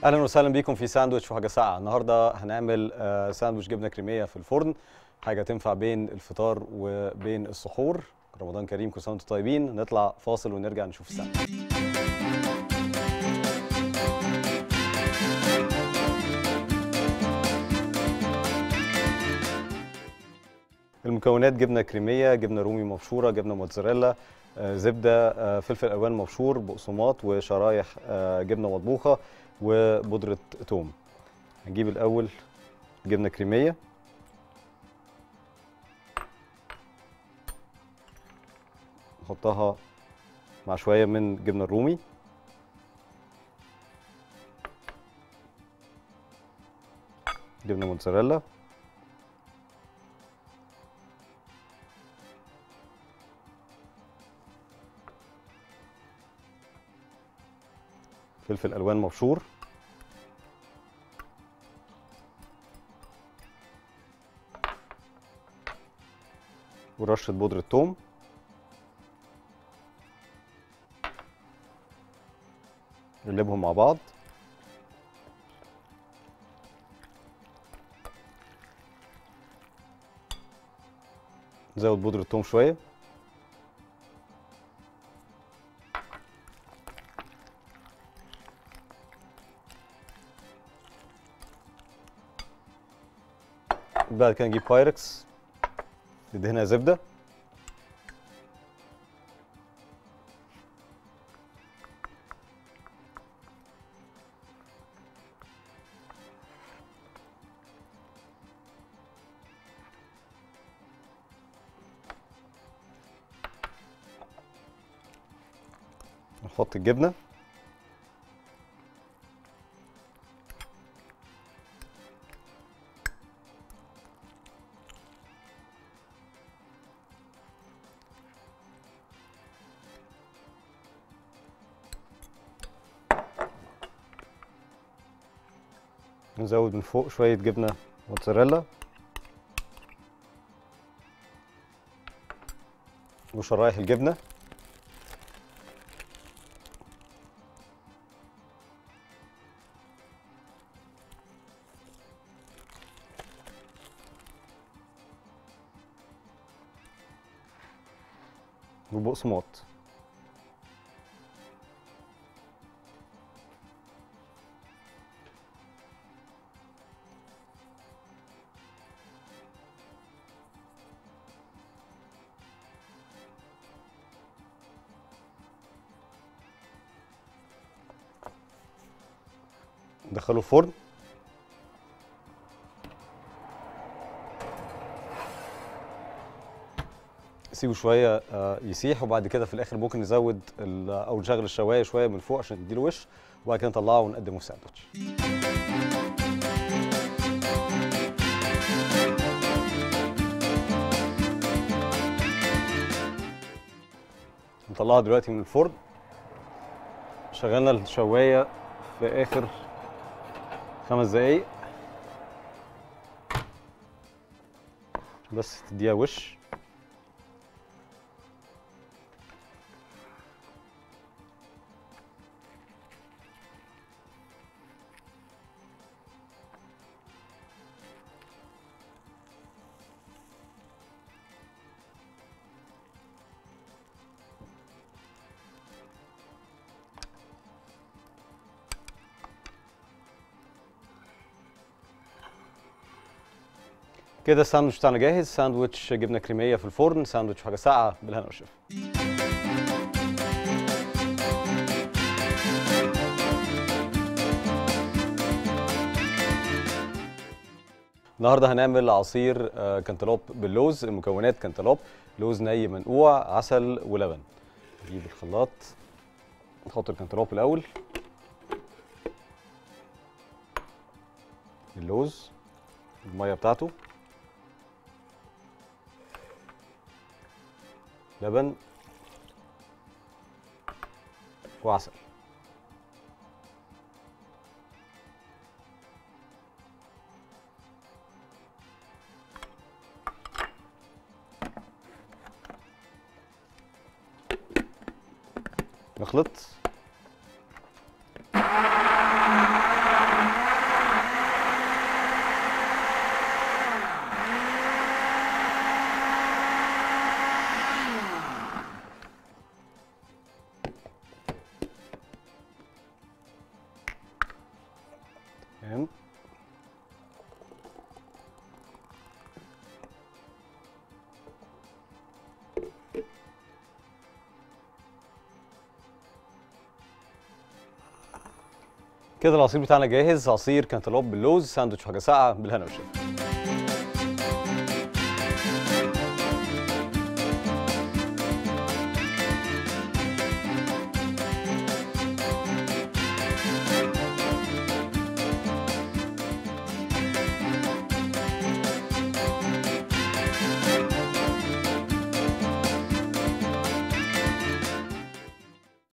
اهلا وسهلا بيكم في ساندوتش وحاجه ساقعه النهارده هنعمل آه، ساندوتش جبنه كريميه في الفرن حاجه تنفع بين الفطار وبين السحور رمضان كريم كل سنه وانتم طيبين نطلع فاصل ونرجع نشوف الساندوتش المكونات جبنه كريميه جبنه رومي مبشوره جبنه موتزاريلا آه، زبده آه، فلفل الوان مبشور بقسماط وشرايح آه، جبنه مطبوخه وبودره ثوم هنجيب الاول جبنه كريميه نحطها مع شويه من جبنه الرومي جبنه موتزاريلا فلفل الوان مبشور ورشه بودره ثوم نقلبهم مع بعض نزود بودره ثوم شويه بعد كده نجيب بايركس ندهنها زبده نحط الجبنه نزود من فوق شوية جبنة موتزاريلا وشرايح الجبنة وبقسماط ندخله الفرن سيبه شويه آه، يسيح وبعد كده في الاخر ممكن نزود ال- او نشغل الشوايه شويه من فوق عشان نديله وش وبعد كده نطلعه ونقدمه في ساندوتش نطلعها دلوقتي من الفرن شغلنا الشوايه في اخر خمس دقايق عشان بس تديها وش كده الساندوتش بتاعنا جاهز ساندوتش جبنه كريميه في الفرن ساندوتش حاجه ساقعه بالهنا والشفا النهارده هنعمل عصير آه، كانتالوب باللوز المكونات كانتالوب لوز ني منقوع عسل ولبن نجيب الخلاط نحط الكانتالوب الاول اللوز الميه بتاعته لبن وعسل نخلط كده العصير بتاعنا جاهز عصير كانتالوب باللوز ساندوتش حاجه ساقعه بالهنا والشفا